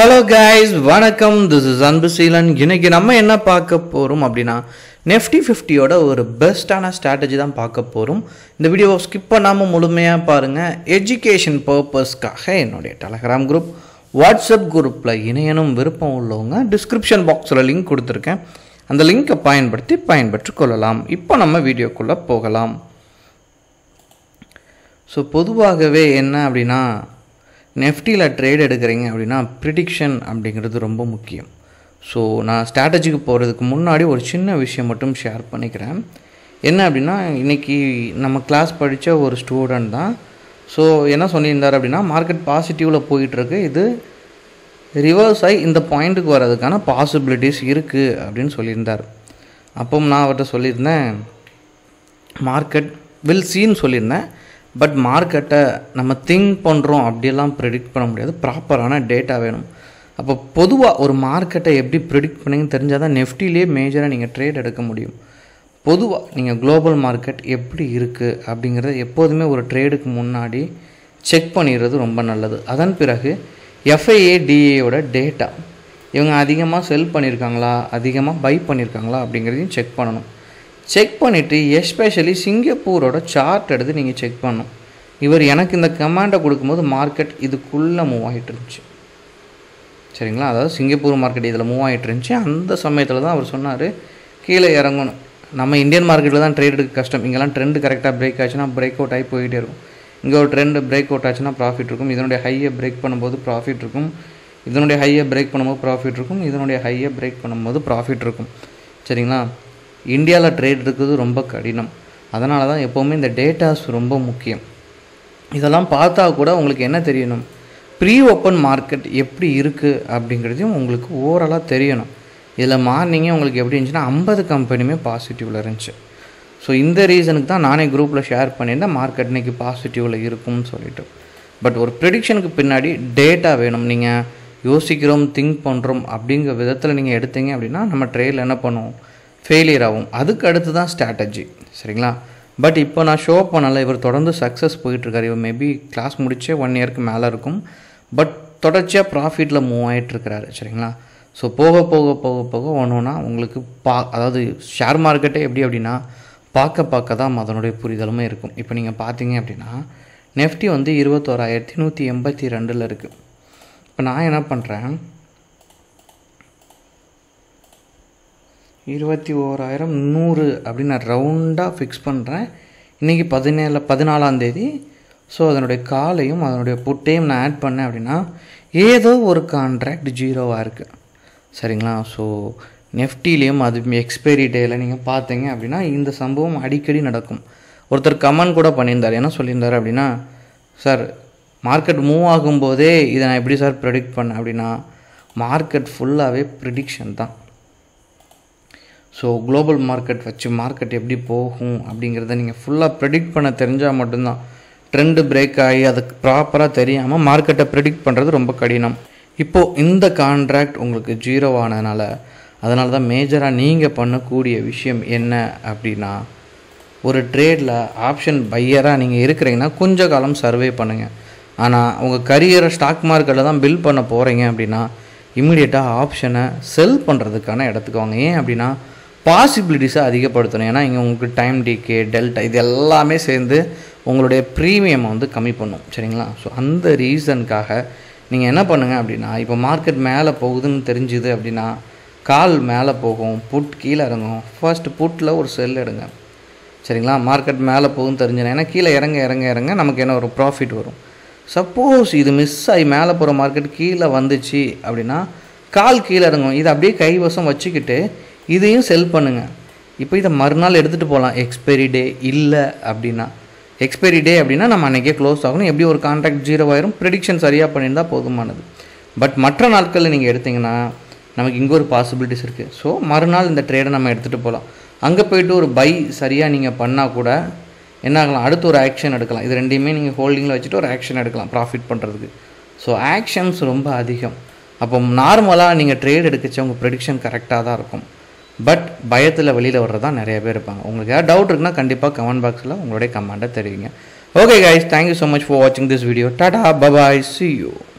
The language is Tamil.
ஹலோ கைஸ் வணக்கம் திஸ் இஸ் அன்பு சீலன் இன்னைக்கு நம்ம என்ன பார்க்க போகிறோம் அப்படின்னா நெஃப்டி ஃபிஃப்டியோட ஒரு பெஸ்ட்டான ஸ்ட்ராட்டஜி தான் பார்க்க போகிறோம் இந்த வீடியோவை ஸ்கிப் பண்ணாமல் முழுமையாக பாருங்கள் எஜுகேஷன் பர்பஸ்க்காக என்னுடைய டெலகிராம் குரூப் வாட்ஸ்அப் குரூப்பில் இணையனும் விருப்பம் உள்ளவங்க டிஸ்கிரிப்ஷன் பாக்ஸில் லிங்க் கொடுத்துருக்கேன் அந்த லிங்கை பயன்படுத்தி பயன்பெற்று கொள்ளலாம் இப்போ நம்ம வீடியோக்குள்ளே போகலாம் ஸோ பொதுவாகவே என்ன அப்படின்னா நெஃப்டியில் ட்ரேட் எடுக்கிறீங்க அப்படின்னா ப்ரிடிக்ஷன் அப்படிங்கிறது ரொம்ப முக்கியம் ஸோ நான் ஸ்ட்ராட்டஜிக்கு போகிறதுக்கு முன்னாடி ஒரு சின்ன விஷயம் மட்டும் ஷேர் பண்ணிக்கிறேன் என்ன அப்படின்னா இன்றைக்கி நம்ம கிளாஸ் படித்த ஒரு ஸ்டூடெண்ட் தான் ஸோ என்ன சொல்லியிருந்தார் அப்படின்னா மார்க்கெட் பாசிட்டிவில் போயிட்டுருக்கு இது ரிவர்ஸ் ஆகி இந்த பாயிண்ட்டுக்கு வர்றதுக்கான பாசிபிலிட்டிஸ் இருக்குது அப்படின்னு சொல்லியிருந்தார் அப்போ நான் அவர்கிட்ட சொல்லியிருந்தேன் மார்க்கெட் வில் சீன்னு சொல்லியிருந்தேன் பட் மார்க்கெட்டை நம்ம திங்க் பண்ணுறோம் அப்படியெல்லாம் ப்ரெடிக்ட் பண்ண முடியாது ப்ராப்பரான டேட்டா வேணும் அப்போ பொதுவாக ஒரு மார்க்கெட்டை எப்படி ப்ரிடிக்ட் பண்ணீங்கன்னு தெரிஞ்சால் தான் நெஃப்டிலே மேஜராக நீங்கள் ட்ரேட் எடுக்க முடியும் பொதுவாக நீங்கள் குளோபல் மார்க்கெட் எப்படி இருக்குது அப்படிங்கிறத எப்போதுமே ஒரு ட்ரேடுக்கு முன்னாடி செக் பண்ணிடுறது ரொம்ப நல்லது அதன் பிறகு எஃப்ஐஏ டிஏயோட டேட்டா இவங்க அதிகமாக செல் பண்ணியிருக்காங்களா அதிகமாக பை பண்ணியிருக்காங்களா அப்படிங்கிறதையும் செக் பண்ணணும் செக் பண்ணிவிட்டு எஸ்பெஷலி சிங்கப்பூரோட சார்ட் எடுத்து நீங்கள் செக் பண்ணணும் இவர் எனக்கு இந்த கமாண்டை கொடுக்கும்போது மார்க்கெட் இதுக்குள்ளே மூவ் ஆகிட்டு இருந்துச்சு சரிங்களா அதாவது சிங்கப்பூர் மார்க்கெட் இதில் மூவ் ஆகிட்டு இருந்துச்சு அந்த சமயத்தில் தான் அவர் சொன்னார் கீழே இறங்கணும் நம்ம இந்தியன் மார்க்கெட்டில் தான் ட்ரேட் எடுக்க கஷ்டம் இங்கெல்லாம் ட்ரெண்டு கரெக்டாக பிரேக் ஆச்சுன்னா பிரேக் அவுட் ஆகி போயிட்டே இருக்கும் இங்கே ஒரு ட்ரெண்டு பிரேக் அவுட் ஆச்சுன்னா ப்ராஃபிட் இருக்கும் இதனுடைய ஹையை பிரேக் பண்ணும்போது ப்ராஃபிட் இருக்கும் இதனுடைய ஹையை பிரேக் பண்ணும்போது ப்ராஃபிட் இருக்கும் இதனுடைய ஹையை பிரேக் பண்ணும்போது ப்ராஃபிட் இருக்கும் சரிங்களா இந்தியாவில் ட்ரேட் இருக்கிறது ரொம்ப கடினம் அதனால தான் எப்போவுமே இந்த டேட்டாஸ் ரொம்ப முக்கியம் இதெல்லாம் பார்த்தா கூட உங்களுக்கு என்ன தெரியணும் ப்ரீ ஓப்பன் மார்க்கெட் எப்படி இருக்குது அப்படிங்கிறதையும் உங்களுக்கு ஓவராலாக தெரியணும் இதில் மார்னிங்கே உங்களுக்கு எப்படி இருந்துச்சுன்னா ஐம்பது கம்பெனியுமே பாசிட்டிவில் இருந்துச்சு ஸோ இந்த ரீசனுக்கு தான் நானே குரூப்பில் ஷேர் பண்ணியிருந்தேன் மார்க்கெட் இன்றைக்கி பாசிட்டிவில் இருக்கும்னு சொல்லிட்டு பட் ஒரு ப்ரிடிக்ஷனுக்கு பின்னாடி டேட்டா வேணும் நீங்கள் யோசிக்கிறோம் திங்க் பண்ணுறோம் அப்படிங்கிற விதத்தில் நீங்கள் எடுத்தீங்க அப்படின்னா நம்ம ட்ரேடில் என்ன பண்ணுவோம் ஃபெயிலியர் ஆகும் அதுக்கு அடுத்து தான் ஸ்ட்ராட்டஜி சரிங்களா பட் இப்போ நான் ஷோ பண்ணலை இவர் தொடர்ந்து சக்ஸஸ் போயிட்டுருக்காரு இவர் மேபி கிளாஸ் முடிச்சே ஒன் இயருக்கு மேலே இருக்கும் பட் தொடர்ச்சியாக ப்ராஃபிட்டில் மூவ் ஆகிட்டுருக்கிறாரு சரிங்களா ஸோ போக போக போக போக ஒன்று ஒன்றா உங்களுக்கு பா அதாவது ஷேர் மார்க்கெட்டே எப்படி அப்படின்னா பார்க்க பார்க்க தான் அதனுடைய புரிதலுமே இருக்கும் இப்போ நீங்கள் பார்த்தீங்க அப்படின்னா நெஃப்டி வந்து இருபத்தோராயிரத்தி நூற்றி எண்பத்தி ரெண்டில் இருக்குது இப்போ நான் என்ன பண்ணுறேன் இருபத்தி ஓராயிரம் நூறு அப்படின்னு நான் ரவுண்டாக ஃபிக்ஸ் பண்ணுறேன் இன்றைக்கி பதினேழு பதினாலாந்தேதி ஸோ அதனுடைய காலையும் அதனுடைய புட்டையும் நான் ஆட் பண்ணேன் அப்படின்னா ஏதோ ஒரு கான்ட்ராக்ட் ஜீரோவாக இருக்குது சரிங்களா ஸோ நெஃப்டிலையும் அது எக்ஸ்பைரி டேயில் நீங்கள் பார்த்தீங்க அப்படின்னா இந்த சம்பவம் அடிக்கடி நடக்கும் ஒருத்தர் கமெண்ட் கூட பண்ணியிருந்தார் என்ன சொல்லியிருந்தார் அப்படின்னா சார் மார்க்கெட் மூவ் ஆகும்போதே இதை நான் எப்படி சார் ப்ரெடிக்ட் பண்ணேன் அப்படின்னா மார்க்கெட் ஃபுல்லாகவே ப்ரிடிக்ஷன் தான் ஸோ குளோபல் மார்க்கெட் வச்சு மார்க்கெட் எப்படி போகும் அப்படிங்கிறத நீங்கள் ஃபுல்லாக ப்ரெடிக்ட் பண்ண தெரிஞ்சால் மட்டும்தான் ட்ரெண்டு பிரேக் ஆகி அதுக்கு ப்ராப்பராக தெரியாமல் மார்க்கெட்டை ப்ரெடிக்ட் பண்ணுறது ரொம்ப கடினம் இப்போது இந்த கான்ட்ராக்ட் உங்களுக்கு ஜீரோ ஆனதுனால அதனால தான் மேஜராக நீங்கள் பண்ணக்கூடிய விஷயம் என்ன அப்படின்னா ஒரு ட்ரேடில் ஆப்ஷன் பையராக நீங்கள் இருக்கிறீங்கன்னா கொஞ்ச காலம் சர்வே பண்ணுங்கள் ஆனால் உங்கள் கரியரை ஸ்டாக் மார்க்கெட்டில் தான் பில் பண்ண போகிறீங்க அப்படின்னா இம்மிடியட்டாக ஆப்ஷனை செல் பண்ணுறதுக்கான இடத்துக்கு வாங்க ஏன் அப்படின்னா பாசிபிலிட்டிஸை அதிகப்படுத்தணும் ஏன்னா இங்கே உங்களுக்கு டைம் டிகே டெல்டா இது எல்லாமே சேர்ந்து உங்களுடைய ப்ரீமியம் வந்து கம்மி பண்ணும் சரிங்களா ஸோ அந்த ரீசனுக்காக நீங்கள் என்ன பண்ணுங்கள் அப்படின்னா இப்போ மார்க்கெட் மேலே போகுதுன்னு தெரிஞ்சுது அப்படின்னா கால் மேலே போகும் புட் கீழே இறங்கும் ஃபர்ஸ்ட் புட்டில் ஒரு செல் எடுங்க சரிங்களா மார்க்கெட் மேலே போகுதுன்னு தெரிஞ்சுனா ஏன்னா கீழே இறங்க இறங்க இறங்க நமக்கு என்ன வரும் ப்ராஃபிட் வரும் சப்போஸ் இது மிஸ் ஆகி மேலே போகிற மார்க்கெட் கீழே வந்துச்சு அப்படின்னா கால் கீழே இறங்கும் இதை அப்படியே கைவசம் வச்சுக்கிட்டு இதையும் செல் பண்ணுங்கள் இப்போ இதை மறுநாள் எடுத்துகிட்டு போகலாம் எக்ஸ்பைரி டே இல்லை அப்படின்னா எக்ஸ்பைரி டே அப்படின்னா நம்ம அன்றைக்கே க்ளோஸ் ஆகணும் எப்படி ஒரு கான்ட்ராக்ட் ஜீரோ ஆயிரும் ப்ரிடிக்ஷன் சரியாக பண்ணியிருந்தால் போதுமானது பட் மற்ற நாட்களில் நீங்கள் எடுத்திங்கன்னா நமக்கு இங்கே ஒரு பாசிபிலிட்டிஸ் இருக்குது ஸோ மறுநாள் இந்த ட்ரேடை நம்ம எடுத்துகிட்டு போகலாம் அங்கே போயிட்டு ஒரு பை சரியாக நீங்கள் பண்ணால் கூட என்ன ஆகலாம் அடுத்து ஒரு ஆக்ஷன் எடுக்கலாம் இது ரெண்டையுமே நீங்கள் ஹோல்டிங்கில் வச்சுட்டு ஒரு ஆக்ஷன் எடுக்கலாம் ப்ராஃபிட் பண்ணுறதுக்கு ஸோ ஆக்ஷன்ஸ் ரொம்ப அதிகம் அப்போ நார்மலாக நீங்கள் ட்ரேட் எடுக்கச்ச உங்கள் ப்ரெடிக்ஷன் கரெக்டாக தான் இருக்கும் பட் பயத்தில் வெளியில் வர்றது தான் நிறைய பேர் இருப்பாங்க உங்களுக்கு ஏதாவது டவுட் இருக்குன்னா கண்டிப்பாக கமெண்ட் பாக்ஸில் உங்களுடைய கமெண்ட்டை தெரிவிங்க okay guys thank you so much for வாட்சிங் this video tata bye bye see you